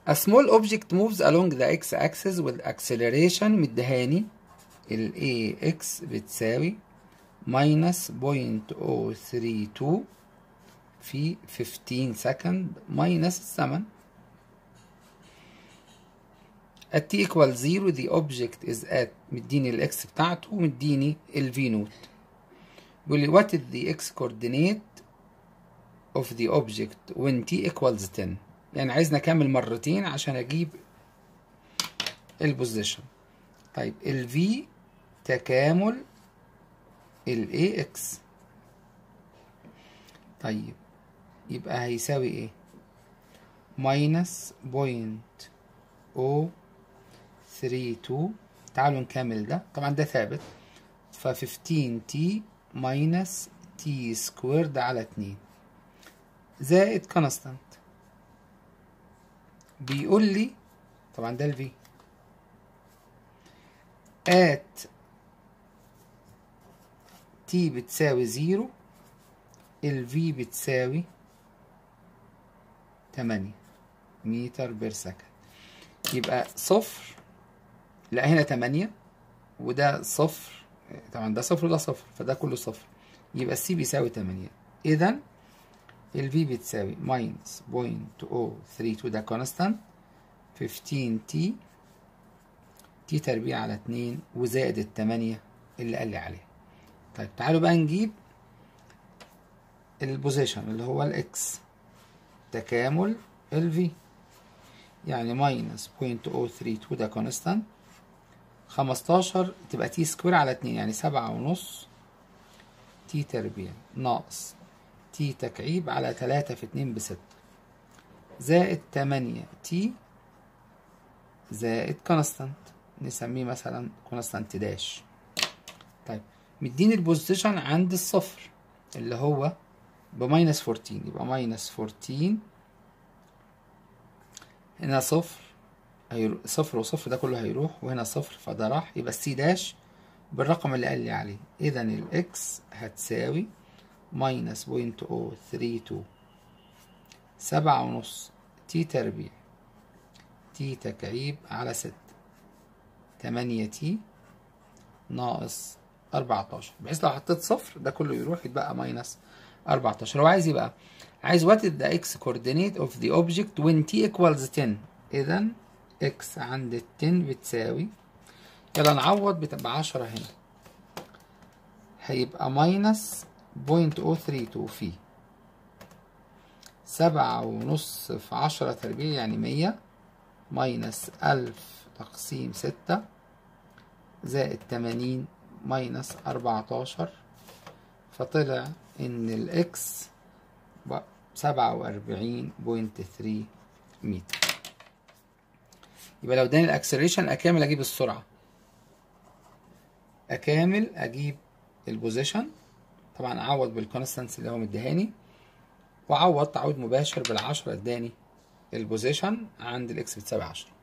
A small object moves along the x-axis with acceleration مدهاني ال ax بتساوي minus 0.032 في 15 second minus الزمن at t equals 0 the object is at مديني الاكس بتاعته ومديني ال v نوت بيقول لي what is the x coordinate of the object when t equals 10 يعني عايزنا اكمل مرتين عشان اجيب البوزيشن طيب ال v تكامل ال ax طيب يبقى هيساوي ايه minus point o 3 2 تعالوا نكمل ده طبعا ده ثابت ف 15 t minus t سكويرد على 2 زائد كونستانت بيقول لي طبعا ده الفي at t بتساوي زيرو ال v بتساوي تمانية متر بير سكند يبقى صفر لا هنا تمانية وده صفر طبعا ده صفر وده صفر فده كله صفر يبقى السي بيساوي تمانية إذا ال v بتساوي ماينس بوينت أو ثري تو ده كونستانت فيفتين تي تي تربيع على اتنين وزائد التمانية اللي قال لي عليها طيب تعالوا بقى نجيب البوزيشن اللي هو الاكس تكامل ال v يعني ماينس بوينت أو ثري تو ده كونستانت خمستاشر تبقى تي سكوير على اتنين يعني سبعة ونص تي تربيع ناقص تي تكعيب على تلاتة في اتنين بستة زائد تمانية تي زائد كونستانت نسميه مثلا كونستانت داش طيب مديني البوزيشن عند الصفر اللي هو بماينس فورتين يبقى ماينس فورتين هنا صفر هيرو... صفر وصفر ده كله هيروح وهنا صفر فده راح يبقى السي داش بالرقم اللي قال لي عليه اذا الاكس هتساوي ماينس بوينت او ثري تو سبعة ونص تي تربيع تي تكعيب على ستة تمانية تي ناقص أربعتاشر بحيث لو حطيت صفر ده كله يروح يتبقى ماينس أربعتاشر هو عايز يبقى عايز what is the x coordinate of the object when t equals 10 إذا x عند ال 10 بتساوي يلا نعوض بتبقى عشرة هنا هيبقى ماينس بوينت أو ثري تو في سبعة ونص في عشرة تربيع يعني مية ماينس ألف تقسيم ستة زائد تمانين ماينس أربعتاشر فطلع إن الإكس سبعة وأربعين بوينت ثري متر يبقى لو اداني الأكسلريشن أكامل أجيب السرعة أكامل أجيب البوزيشن طبعا أعوض بالكونستانس اللي هو مديهاني وأعوض تعويض مباشر بالعشرة اداني البوزيشن عند الإكس بتساوي عشرة